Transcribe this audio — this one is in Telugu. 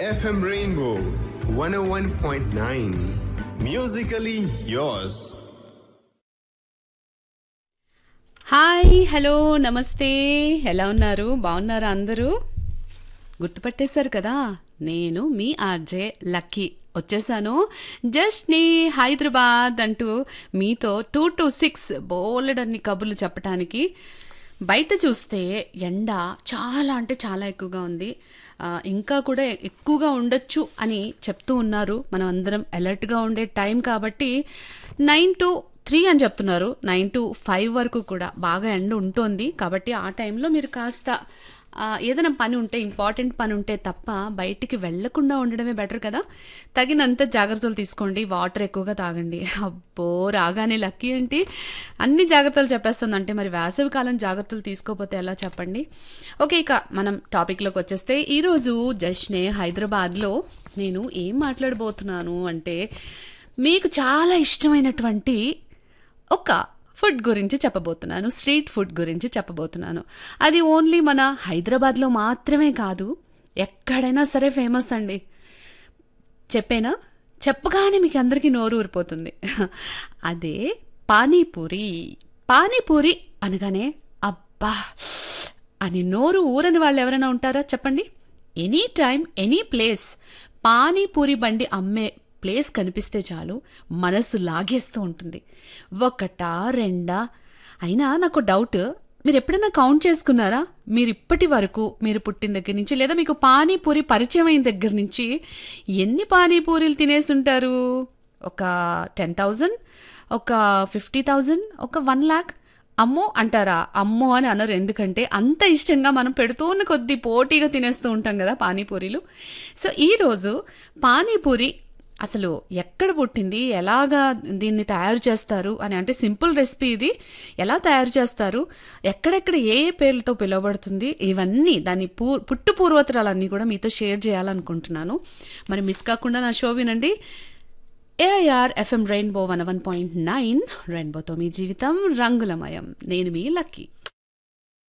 FM Rainbow 101.9. Musically yours. Hi hello నమస్తే ఎలా ఉన్నారు బాగున్నారా అందరూ గుర్తుపట్టేశారు కదా నేను మీ ఆర్జే లక్కీ వచ్చేసాను జస్ట్ నీ హైదరాబాద్ అంటూ మీతో టూ టు సిక్స్ బోలెడన్ని కబుర్లు చెప్పడానికి బయట చూస్తే ఎండ చాలా అంటే చాలా ఎక్కువగా ఉంది ఆ, ఇంకా కూడా ఎక్కువగా ఉండొచ్చు అని చెప్తూ ఉన్నారు మనం అందరం అలర్ట్గా ఉండే టైం కాబట్టి నైన్ టు త్రీ అని చెప్తున్నారు నైన్ టు ఫైవ్ వరకు కూడా బాగా ఎండ ఉంటుంది కాబట్టి ఆ టైంలో మీరు కాస్త ఆ, ఏదైనా పని ఉంటే ఇంపార్టెంట్ పని ఉంటే తప్ప బయటికి వెళ్లకుండా ఉండడమే బెటర్ కదా తగినంత జాగ్రత్తలు తీసుకోండి వాటర్ ఎక్కువగా తాగండి అబ్బో రాగానే లక్కీ ఏంటి అన్ని జాగ్రత్తలు చెప్పేస్తుందంటే మరి వేసవి కాలం జాగ్రత్తలు తీసుకోకపోతే ఎలా చెప్పండి ఓకే ఇక మనం టాపిక్లోకి వచ్చేస్తే ఈరోజు జష్నే హైదరాబాద్లో నేను ఏం మాట్లాడబోతున్నాను అంటే మీకు చాలా ఇష్టమైనటువంటి ఒక ఫుడ్ గురించి చెప్పబోతున్నాను స్ట్రీట్ ఫుడ్ గురించి చెప్పబోతున్నాను అది ఓన్లీ మన హైదరాబాద్లో మాత్రమే కాదు ఎక్కడైనా సరే ఫేమస్ అండి చెప్పేనా చెప్పగానే మీకు అందరికీ నోరు ఊరిపోతుంది అదే పానీపూరి పానీపూరి అనగానే అబ్బా అని నోరు ఊరని వాళ్ళు ఎవరైనా ఉంటారా చెప్పండి any time any place panipuri బండి అమ్మే ప్లేస్ కనిపిస్తే చాలు మనసు లాగేస్తూ ఉంటుంది ఒకటా రెండా అయినా నాకు డౌట్ మీరు ఎప్పుడైనా కౌంట్ చేసుకున్నారా మీరు ఇప్పటి వరకు మీరు పుట్టిన దగ్గర నుంచి లేదా మీకు పానీపూరి పరిచయం అయిన దగ్గర నుంచి ఎన్ని పానీపూరీలు తినేసి ఉంటారు ఒక టెన్ థౌజండ్ ఒక ఫిఫ్టీ థౌజండ్ ఒక వన్ ల్యాక్ అమ్మో అంటారా అమ్మో అని అనరు ఎందుకంటే అంత ఇష్టంగా మనం పెడుతున్న కొద్దీ పోటీగా తినేస్తూ ఉంటాం కదా పానీపూరీలు సో ఈరోజు పానీపూరి అసలు ఎక్కడ పుట్టింది ఎలాగా దీన్ని తయారు చేస్తారు అని అంటే సింపుల్ రెసిపీ ఇది ఎలా తయారు చేస్తారు ఎక్కడెక్కడ ఏ ఏ పేర్లతో పిలువబడుతుంది ఇవన్నీ దాని పూ పుట్టు పూర్వతరాలన్నీ కూడా మీతో షేర్ చేయాలనుకుంటున్నాను మరి మిస్ కాకుండా నా షో వినండి AIR FM Rainbow one one point nine రెయిన్బోతో మీ జీవితం రంగులమయం నేను మీ లక్కీ